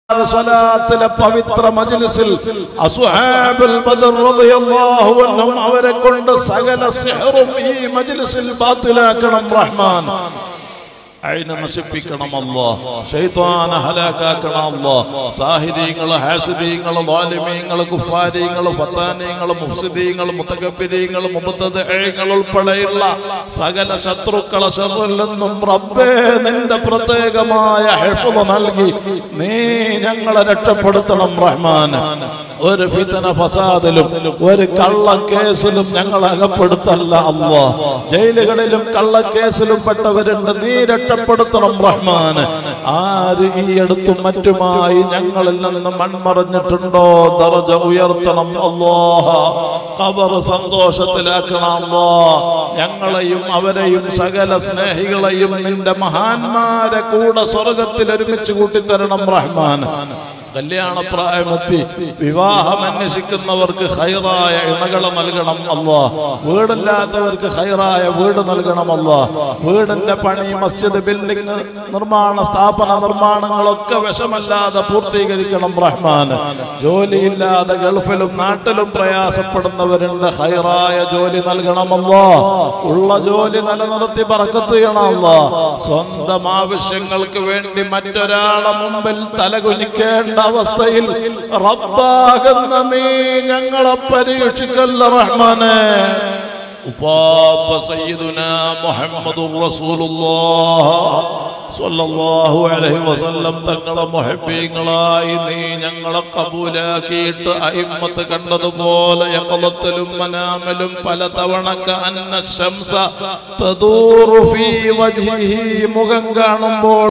സ്വലാത്തിലെ പവിത്ര മജ്ലിസിൽ അസ്ഹാബുൽ ബദർ റളിയല്ലാഹു അൻഹും അവരെ കൊണ്ട് സകല സിഹറും ഈ മജ്ലിസിൽ ബാത്തിലാക്കണം റഹ്മാൻ അയിനെ നശിപ്പിക്കണം അല്ലോ ഷെയ്ത്താനെ ഹലാക്കാക്കണം അല്ലോ സാഹിദീങ്ങള് ഹാസിദീങ്ങള് വാലിമീങ്ങള് കുഫാരീങ്ങള് ഫത്താനീങ്ങള് മുഫ്സിദീങ്ങള് മുത്തകബിരീങ്ങള് മുബത്തദീങ്ങൾ ഉൾപ്പെടെയുള്ള സകല ശത്രുക്കളെ ശത്രുവിൽ നിന്നും റബ്ബേ നിന്റെ പ്രത്യേകമായ ഹെഫുമ നൽകി നീ ഞങ്ങളെ രക്ഷപ്പെടുത്തണം റഹ്മാൻ ഒരു ഫിതന ഫസാദിലും ഒരു കള്ളക്കേസിലും ഞങ്ങൾ അകപ്പെടുത്തല്ല അല്ലോ ജയിലുകളിലും കള്ളക്കേസിലും പെട്ടവരുണ്ട് നീ രക്ഷപ്പെടുത്തണം റഹ്മാൻ ആര് ഈ അടുത്തും മറ്റുമായി ഞങ്ങളിൽ നിന്ന് മൺമറഞ്ഞിട്ടുണ്ടോ ദറജ ഉയർത്തണം അല്ലോ ഖബർ സന്തോഷത്തിലാക്കണം അല്ലോ ഞങ്ങളെയും അവരെയും സകല സ്നേഹികളെയും നിന്റെ മഹാന്മാരെ കൂടെ സ്വർഗത്തിൽ ഒരുമിച്ച് കൂട്ടിത്തരണം റഹ്മാൻ കല്യാണ പ്രായമെത്തി വിവാഹം അന്വേഷിക്കുന്നവർക്ക് ഹൈറായ ഇണകളെ നൽകണം അല്ലോ വീടില്ലാത്തവർക്ക് ഹൈറായ വീട് നൽകണം അല്ലോ വീടിന്റെ പണി മസ്ജിദ് ബിൽഡിംഗ് നിർമ്മാണ സ്ഥാപന നിർമ്മാണങ്ങളൊക്കെ വിഷമല്ലാതെ പൂർത്തീകരിക്കണം റഹ്മാൻ ജോലിയില്ലാതെ ഗൾഫിലും നാട്ടിലും പ്രയാസപ്പെടുന്നവരുണ്ട് ഹൈറായ ജോലി നൽകണമല്ലോ ഉള്ള ജോലി നിലനിർത്തി പറക്കത്ത് ചെയ്യണമല്ലോ സ്വന്തം ആവശ്യങ്ങൾക്ക് വേണ്ടി മറ്റൊരാളെ മുമ്പിൽ തലകുനിക്കേണ്ട അവസ്ഥയിൽ റബ്ബാകുന്ന നീ ഞങ്ങളെ പരീക്ഷിക്കല്ല റഹ്മാനെ ഉപ്പാപ്പ സയ്യിദുന മുഹമ്മദുർ റസൂലുള്ളാഹ് സ്വല്ലല്ലാഹു അലൈഹി വസല്ലം തങ്ങളെ മുഹബ്ബീങ്ങളായി നീ ഞങ്ങളെ കബൂലാക്കിയിട്ട് അയിമ്മത്ത് കണ്ടതുപോലെ യഖലത്തിലും മനാമലും പല തവണ അന്ന ശംസ തദൂറു ഫീ വജ്ഹിഹി മുഖം കാണുമ്പോൾ